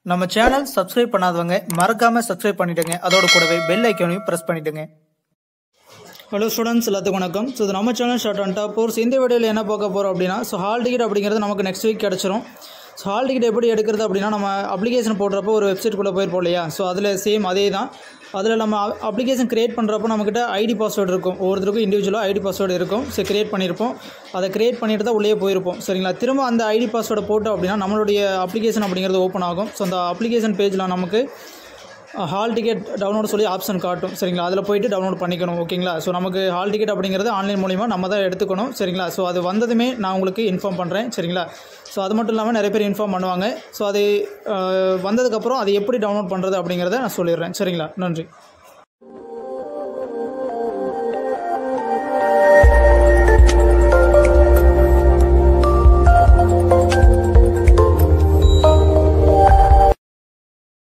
நம்ம channel subscribe பண்ணாதவங்க மறக்காம சப்ஸ்கிரைப் பண்ணிடுங்க அதோட கூடவே பெல் ஐக்கானையும் பிரஸ் பண்ணிடுங்க ஹலோ ஸ்டூடெண்ட்ஸ் எல்லாத்துக்கும் வணக்கம் ஸோ இது நம்ம channel short and top course இந்த வீடியோவில் என்ன பார்க்க போகிறோம் அப்படின்னா ஸோ ஹால் டிக்கெட் அப்படிங்கிறது நமக்கு நெக்ஸ்ட் வீக் கிடச்சிரும் ஸோ ஹால் டிக்கெட் எப்படி எடுக்கிறது அப்படின்னா நம்ம அப்ளிகேஷன் போடுறப்போ ஒரு வெப்சைட்டுக்குள்ளே போயிருப்போம் இல்லையா ஸோ அதில் சேம் அதே தான் அதில் நம்ம அப்ளிகேஷன் க்ரியேட் பண்ணுறப்போ நம்மக்கிட்ட ஐடி பாஸ்வேர்டு இருக்கும் ஒவ்வொருத்தருக்கும் இண்டிவிஜுவலாக ஐடி பாஸ்வேர்டு இருக்கும் ஸோ க்ரியேட் பண்ணியிருப்போம் அதை க்ரியேட் பண்ணிட்டு தான் உள்ளே போயிருப்போம் சரிங்களா திரும்ப அந்த ஐடி பாஸ்வேர்டை போட்டோம் அப்படின்னா நம்மளுடைய அப்ளிகேஷன் அப்படிங்கிறது ஓப்பன் ஆகும் ஸோ அந்த அப்ளிகேஷன் பேஜில் நமக்கு ஹால் டிக்கெட் டவுன்லோட் சொல்லி ஆப்ஷன் காட்டும் சரிங்களா அதில் போயிட்டு டவுன்லோட் பண்ணிக்கணும் ஓகேங்களா ஸோ நமக்கு ஹால் டிக்கெட் அப்படிங்கிறது ஆன்லைன் மூலிமா நம்ம தான் எடுத்துக்கணும் சரிங்களா ஸோ அது வந்ததுமே நான் உங்களுக்கு இன்ஃபார்ம் பண்ணுறேன் சரிங்களா ஸோ அது மட்டும் இல்லாமல் நிறைய பேர் இன்ஃபார்ம் பண்ணுவாங்க ஸோ அது அஹ், வந்ததுக்கப்புறம் அதை எப்படி டவுன்லோட் பண்ணுறது அப்படிங்கிறத நான் சொல்லிடுறேன் சரிங்களா நன்றி